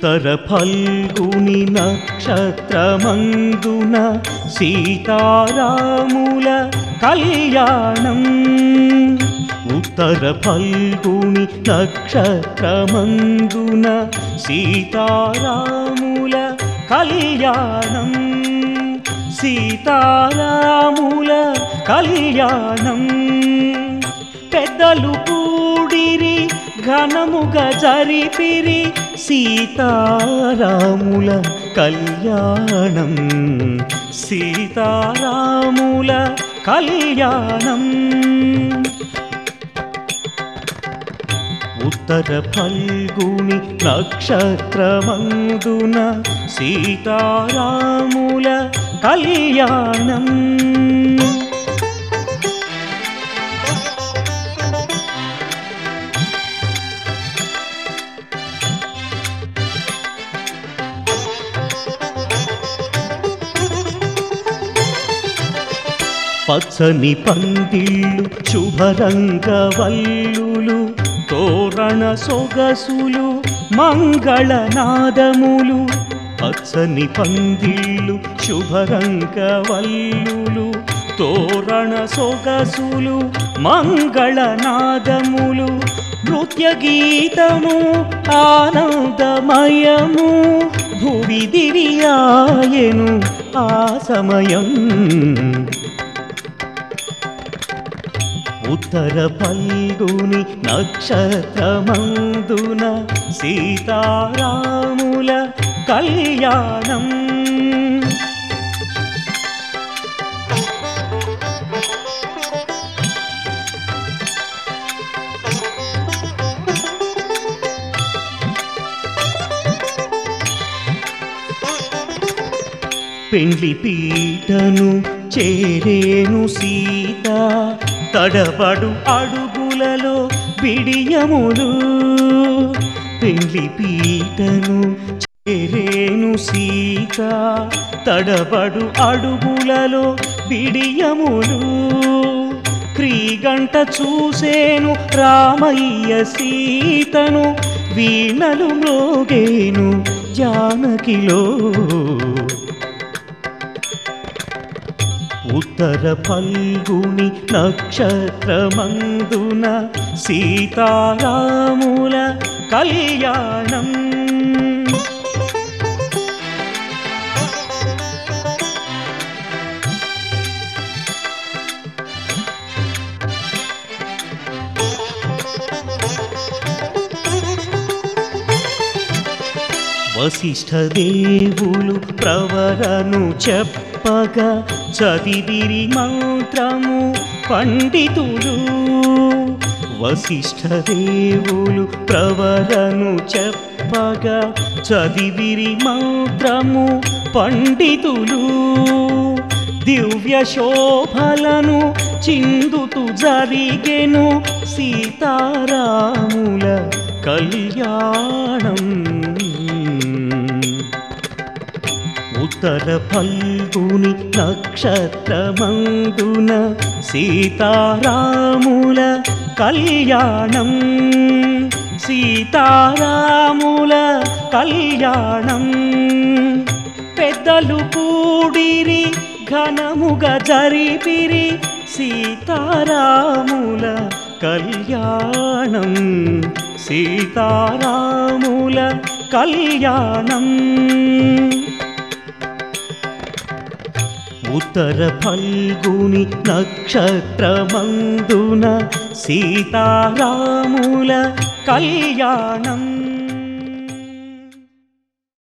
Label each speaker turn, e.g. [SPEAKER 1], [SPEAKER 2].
[SPEAKER 1] ఉత్తర ఫల్గుని నక్షత్రమందున సీతారాముల కళ్యాణం ఉత్తర ఫల్గుని నక్షత్రమందున సీతారాముల కళ్యాణం సీతారాముల కళ్యాణం పెద్దలు కూడిరి ఘనముగా జరిపిరి సీతారాముల కళ్యాణం సీతారాముల కళ్యాణం ఉత్తర ఫల్గుని నక్షత్రమందున సీతారాముల కళ్యాణం పచ్చని పందిళ్ళు శుభరంగవల్లులు తోరణ సొగసులు మంగళనాదములు పచ్చని పందిళ్ళు శుభరంగవల్లులు తోరణ సొగసులు మంగళనాదములు నృత్య గీతము ఆనందమయము భువి దివియాయను ఆ సమయం ఉత్తర పల్గుని నక్షత్రమందున సీతారాముల కళ్యాణం పెండ్లి పీటను చేరేను సీత తడబడు అడుగులలో బిడియములు పెండ్లి పీటను చేరేను సీత తడబడు అడుగులలో బిడియములు క్రీగంట చూసేను రామయ్య సీతను వీణలు మ్రోగేను జానకిలో ఉత్తర ఫల్గుని నక్షత్రమందున సీతారాముల కళ్యాణం వశిష్ఠ దేవులు ప్రవరను చెప్పగా చదివిరి మంత్రము పండితులు వశిష్ఠ దేవులు ప్రవరను చెప్పగా చదివిరి మంత్రము పండితులు దివ్య శోభలను చిందుతు జరిగెను సీతారాముల కళ్యాణం ఉత్తర ఫల్గుని నక్షత్రమందున సీతారాముల కళ్యాణం సీతారాముల కళ్యాణం పెద్దలు కూడిరి ఘనముగా జరిపిరి సీతారాముల కళ్యాణం సీతారాముల కళ్యాణం ఉత్తర ఫల్గుని నక్షత్రమందున సీతారాముల కళ్యాణం